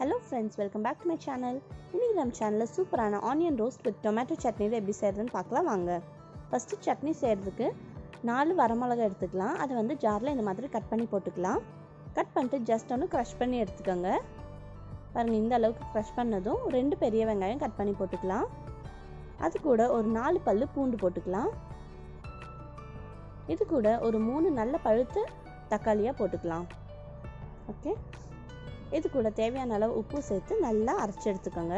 hello friends welcome back to my channel இன்றைக்கி நம்ம சேனலில் சூப்பரான ஆனியன் ரோஸ்ட் வித் டொமேட்டோ சட்னியில் எப்படி செய்கிறதுன்னு பார்க்கலாம் வாங்க ஃபஸ்ட்டு சட்னி செய்கிறதுக்கு நாலு வரமிளகா எடுத்துக்கலாம் அதை வந்து ஜாரில் இந்த மாதிரி கட் பண்ணி போட்டுக்கலாம் கட் பண்ணிட்டு ஜஸ்ட் ஒன்று க்ரஷ் பண்ணி எடுத்துக்கோங்க பாருங்கள் இந்த அளவுக்கு க்ரஷ் பண்ணதும் ரெண்டு பெரிய வெங்காயம் கட் பண்ணி போட்டுக்கலாம் அது கூட ஒரு நாலு பல்லு பூண்டு போட்டுக்கலாம் இது கூட ஒரு மூணு நல்ல பழுத்த தக்காளியாக போட்டுக்கலாம் ஓகே இது கூட தேவையான அளவு உப்பு சேர்த்து நல்லா அரைச்சி எடுத்துக்கோங்க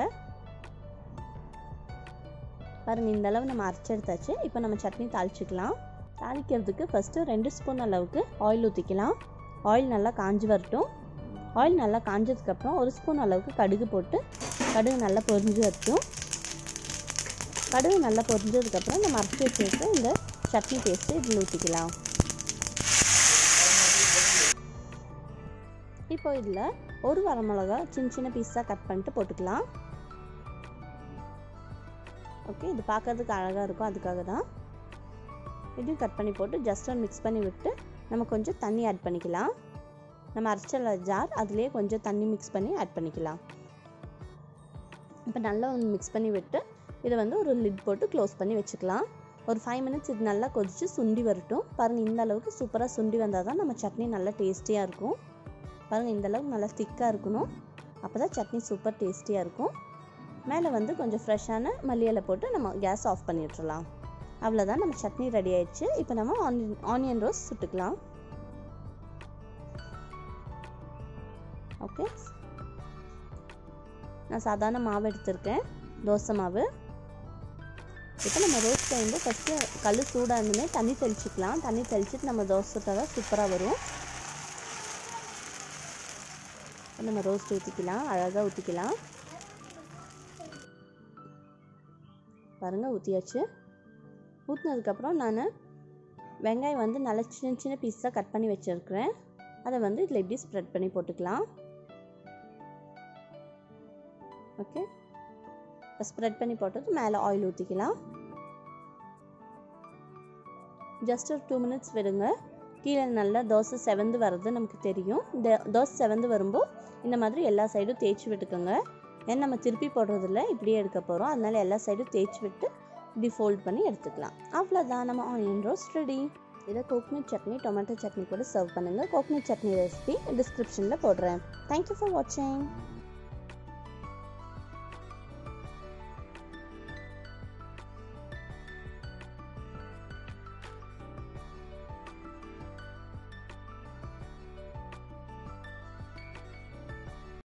பாருங்க இந்த அளவு நம்ம அரைச்சி எடுத்தாச்சு இப்போ நம்ம சட்னி தாளிச்சிக்கலாம் தாளிக்கிறதுக்கு ஃபஸ்ட்டு ரெண்டு ஸ்பூன் அளவுக்கு ஆயில் ஊற்றிக்கலாம் ஆயில் நல்லா காஞ்சி வரட்டும் ஆயில் நல்லா காஞ்சதுக்கப்புறம் ஒரு ஸ்பூன் அளவுக்கு கடுகு போட்டு கடுகு நல்லா பொரிஞ்சு வரட்டும் கடுகு நல்லா பொரிஞ்சதுக்கப்புறம் நம்ம அரைச்சி வச்சுருக்க இந்த சட்னி பேஸ்ட்டு இதில் ஊற்றிக்கலாம் இப்போ இதில் ஒரு வரமிளகா சின்ன சின்ன பீஸாக கட் பண்ணிட்டு போட்டுக்கலாம் ஓகே இது பார்க்கறதுக்கு அழகாக இருக்கும் அதுக்காக தான் இதையும் கட் பண்ணி போட்டு ஜஸ்ட் ஒன் மிக்ஸ் பண்ணி விட்டு நம்ம கொஞ்சம் தண்ணி ஆட் பண்ணிக்கலாம் நம்ம அரைச்சல ஜார் அதுலேயே கொஞ்சம் தண்ணி மிக்ஸ் பண்ணி ஆட் பண்ணிக்கலாம் இப்போ நல்லா மிக்ஸ் பண்ணி விட்டு இதை வந்து ஒரு லிட் போட்டு க்ளோஸ் பண்ணி வச்சுக்கலாம் ஒரு ஃபைவ் மினிட்ஸ் இது நல்லா கொதித்து சுண்டி வரட்டும் பாருங்கள் இந்த அளவுக்கு சூப்பராக சுண்டி வந்தால் தான் நம்ம சட்னி நல்லா டேஸ்டியாக இருக்கும் பாருங்கள் இந்த அளவுக்கு நல்லா திக்காக இருக்கணும் அப்போ தான் சட்னி சூப்பர் டேஸ்டியாக இருக்கும் மேலே வந்து கொஞ்சம் ஃப்ரெஷ்ஷான மல்லியலை போட்டு நம்ம கேஸ் ஆஃப் பண்ணி விட்டுறலாம் அவ்வளோதான் நம்ம சட்னி ரெடி ஆயிடுச்சு இப்போ நம்ம ஆனியன் ஆனியன் ரோஸ் சுட்டுக்கலாம் ஓகே நான் சாதாரண மாவு எடுத்திருக்கேன் தோசை மாவு இப்போ நம்ம ரோஸ்ட் செய்யும்போது ஃபஸ்ட்டு கல் சூடாக இருந்துமே தண்ணி தெளிச்சிக்கலாம் தண்ணி தெளிச்சிட்டு நம்ம தோசை சுட்டால் தான் சூப்பராக வரும் நம்ம ரோஸ்ட் ஊற்றிக்கலாம் அழகாக ஊற்றிக்கலாம் பாருங்கள் ஊற்றியாச்சு ஊற்றினதுக்கப்புறம் நான் வெங்காயம் வந்து நல்லா சின்ன சின்ன பீஸாக கட் பண்ணி வச்சுருக்கிறேன் அதை வந்து இதில் இப்படி ஸ்ப்ரெட் பண்ணி போட்டுக்கலாம் ஓகே இப்போ ஸ்ப்ரெட் பண்ணி போட்டது மேலே ஆயில் ஊற்றிக்கலாம் ஜஸ்ட் ஒரு டூ மினிட்ஸ் விடுங்க கீழே நல்லா தோசை செவந்து வர்றது நமக்கு தெரியும் இந்த தோசை செவந்து வரும்போது இந்த மாதிரி எல்லா சைடும் தேய்ச்சி விட்டுக்கோங்க ஏன்னா நம்ம திருப்பி போடுறதில்ல இப்படியே எடுக்க போகிறோம் அதனால எல்லா சைடும் தேய்ச்சி விட்டு இப்படி ஃபோல்ட் பண்ணி எடுத்துக்கலாம் அவ்வளோதான் நம்ம ஆனியன் ரோஸ்ட் ரெடி இதை கோக்னட் சட்னி டொமேட்டோ சட்னி கூட சர்வ் பண்ணுங்கள் கோக்னட் சட்னி ரெசிபி டிஸ்கிரிப்ஷனில் போடுறேன் தேங்க்யூ ஃபார் வாட்சிங்